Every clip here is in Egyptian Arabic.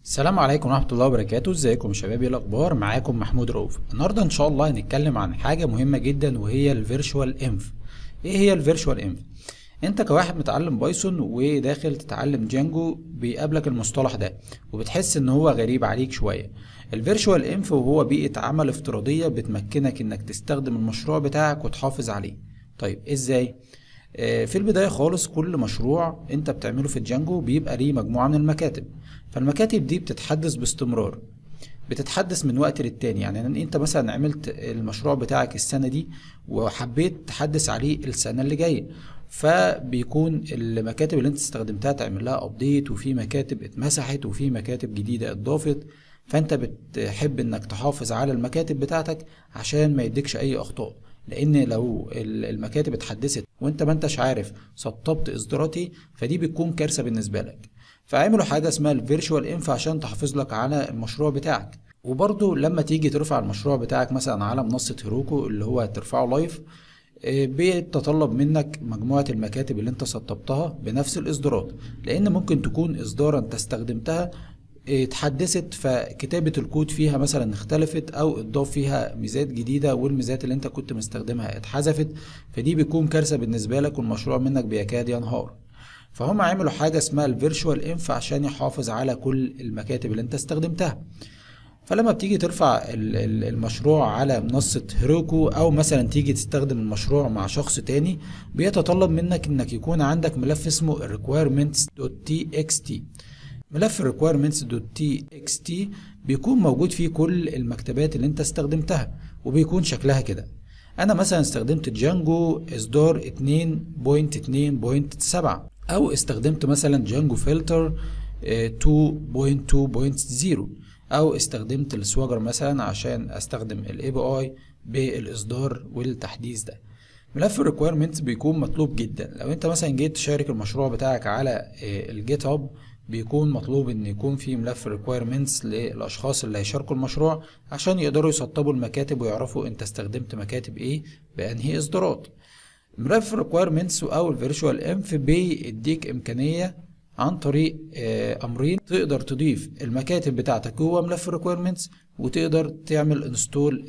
السلام عليكم ورحمة الله وبركاته ازيكم يا شباب ايه الاخبار معاكم محمود رؤوف النهارده ان شاء الله هنتكلم عن حاجة مهمة جدا وهي الفيرشوال انف ايه هي الفيرشوال انف انت كواحد متعلم بايثون وداخل تتعلم جانجو بيقابلك المصطلح ده وبتحس ان هو غريب عليك شوية الفيرشوال انف وهو بيئة عمل افتراضية بتمكنك انك تستخدم المشروع بتاعك وتحافظ عليه طيب ازاي آه، في البداية خالص كل مشروع انت بتعمله في الجانجو بيبقى ليه مجموعة من المكاتب فالمكاتب دي بتتحدث باستمرار بتتحدث من وقت للتاني يعني إن انت مثلا عملت المشروع بتاعك السنة دي وحبيت تحدث عليه السنة اللي جاية فبيكون المكاتب اللي انت استخدمتها تعمل لها ابديت وفي مكاتب اتمسحت وفي مكاتب جديدة اتضافت فانت بتحب انك تحافظ على المكاتب بتاعتك عشان ما يديكش اي اخطاء لان لو ال- المكاتب اتحدثت وانت ما انتش عارف سطبت اصدارات ايه فدي بتكون كارثه بالنسبه لك فعملوا حاجه اسمها الفيرشوال انف عشان تحافظ لك على المشروع بتاعك وبرضو لما تيجي ترفع المشروع بتاعك مثلا على منصه هيروكو اللي هو ترفعه لايف آه، بيتطلب منك مجموعة المكاتب اللي انت سطبتها بنفس الإصدارات لأن ممكن تكون إصدارا انت استخدمتها آه، اتحدثت فكتابة الكود فيها مثلا اختلفت أو اتضاف فيها ميزات جديدة والميزات اللي انت كنت مستخدمها اتحذفت فدي بيكون كارثة بالنسبة لك والمشروع منك بيكاد ينهار فهم عملوا حاجة اسمها الفيرشوال انف عشان يحافظ على كل المكاتب اللي انت استخدمتها فلما بتيجي ترفع ال- ال- المشروع على منصة هيروكو أو مثلا تيجي تستخدم المشروع مع شخص تاني بيتطلب منك إنك يكون عندك ملف اسمه requirements.txt ملف requirements.txt بيكون موجود فيه كل المكتبات اللي انت استخدمتها وبيكون شكلها كده انا مثلا استخدمت جانجو اصدار 2.2.7 او استخدمت مثلا جانجو فلتر 2.2.0 او استخدمت السواجر مثلا عشان استخدم الاي بي اي بالاصدار والتحديث ده ملف الريكويرمنتس بيكون مطلوب جدا لو انت مثلا جيت تشارك المشروع بتاعك على الجيت هاب بيكون مطلوب ان يكون في ملف ريكويرمنتس للاشخاص اللي هيشاركوا المشروع عشان يقدروا يسطبوا المكاتب ويعرفوا انت استخدمت مكاتب ايه بانهي اصدارات ملف ريكويرمنتس او الفيرتشوال انف بيديك امكانيه عن طريق آه، امرين تقدر تضيف المكاتب بتاعتك جوه ملف ريكويرمنتس وتقدر تعمل انستول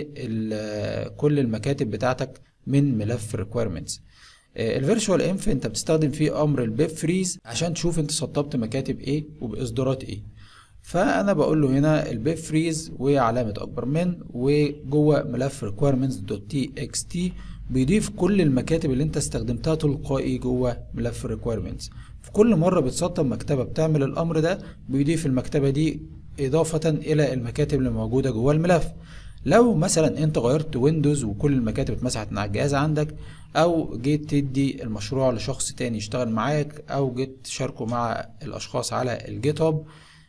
لكل المكاتب بتاعتك من ملف ريكويرمنتس الفيرتشوال انف انت بتستخدم فيه امر البيب فريز عشان تشوف انت سطبت مكاتب ايه وباصدارات ايه فانا بقول له هنا البيب فريز وعلامه اكبر من وجوه ملف requirements.txt بيضيف كل المكاتب اللي انت استخدمتها تلقائي جوه ملف requirements في كل مره بتسطب مكتبه بتعمل الامر ده بيضيف المكتبه دي اضافه الى المكاتب اللي موجوده جوه الملف لو مثلا انت غيرت ويندوز وكل المكاتب اتمسحت من على الجهاز عندك او جيت تدي المشروع لشخص تاني يشتغل معاك او جيت تشاركه مع الاشخاص على الجيت هاب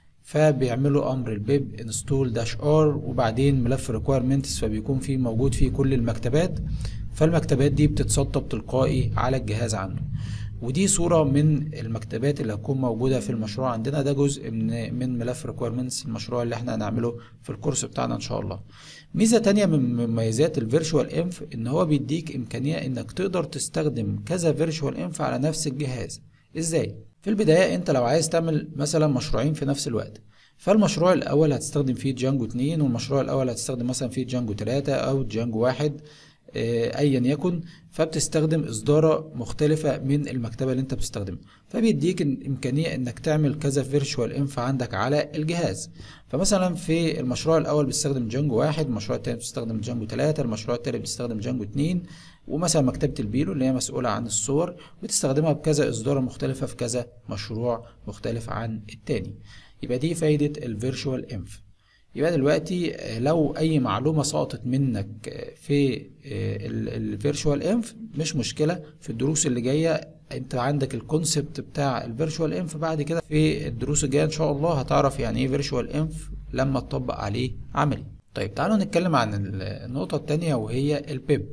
فبيعملوا امر البيب انستول داش ار وبعدين ملف ريكويرمنتس فبيكون فيه موجود فيه كل المكتبات فالمكتبات دي بتتسطب تلقائي على الجهاز عنده ودي صورة من المكتبات اللي هتكون موجودة في المشروع عندنا ده جزء من من ملف requirements المشروع اللي احنا هنعمله في الكورس بتاعنا ان شاء الله ميزة تانية من مميزات الفيرتشوال انف ان هو بيديك امكانية انك تقدر تستخدم كذا فيرتشوال انف على نفس الجهاز ازاي في البداية انت لو عايز تعمل مثلا مشروعين في نفس الوقت فالمشروع الاول هتستخدم فيه جانجو 2 والمشروع الاول هتستخدم مثلا فيه جانجو 3 او جانجو 1 آه، ايا يكن فبتستخدم اصداره مختلفه من المكتبه اللي انت بتستخدمها فبيديك إن- امكانيه انك تعمل كذا فيرتشوال انف عندك على الجهاز فمثلا في المشروع الاول بتستخدم جانجو واحد المشروع التاني بتستخدم جانجو ثلاثة المشروع التالت بتستخدم جانجو اتنين ومثلا مكتبة البيلو اللي هي مسؤولة عن الصور بتستخدمها بكذا إصدارة مختلفة في كذا مشروع مختلف عن التاني يبقى دي فايدة الفيرتشوال انف يبقى دلوقتي آه، لو اي معلومه سقطت منك آه، في الفيرتشوال انف مش مشكله في الدروس اللي جايه انت عندك الكونسبت بتاع الفيرتشوال انف بعد كده في الدروس الجايه ان شاء الله هتعرف يعني ايه فيرتشوال انف لما تطبق عليه عملي طيب تعالوا نتكلم عن ال- النقطه التانية وهي البيب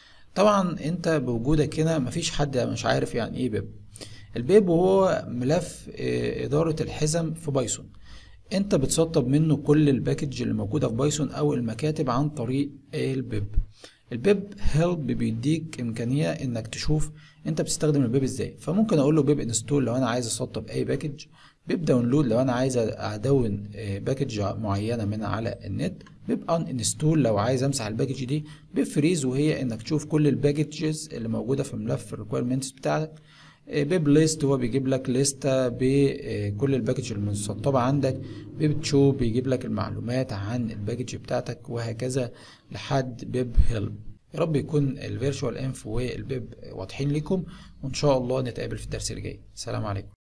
طبعا انت بوجودك هنا مفيش حد مش عارف يعني ايه بيب البيب هو ملف آه، اداره الحزم في بايثون انت بتسطب منه كل الباكج اللي موجوده في بايثون او المكاتب عن طريق البيب البيب هيلب بيديك امكانيه انك تشوف انت بتستخدم البيب ازاي فممكن اقول له بيب انستول لو انا عايز اسطب اي باكج بيب داونلود لو انا عايز ادون باكج معينه من على النت بيب ان انستول لو عايز امسح الباكج دي بيب فريز وهي انك تشوف كل الباكجز اللي موجوده في ملف الريكويرمنتس بتاعتك بيب ليست هو بيجيب لك لستة بكل الباكج المسطبة عندك بيب تشو بيجيب لك المعلومات عن الباكج بتاعتك وهكذا لحد بيب هيلب يا رب يكون الفيرتشوال انف والبيب واضحين لكم وان شاء الله نتقابل في الدرس اللي جاي سلام عليكم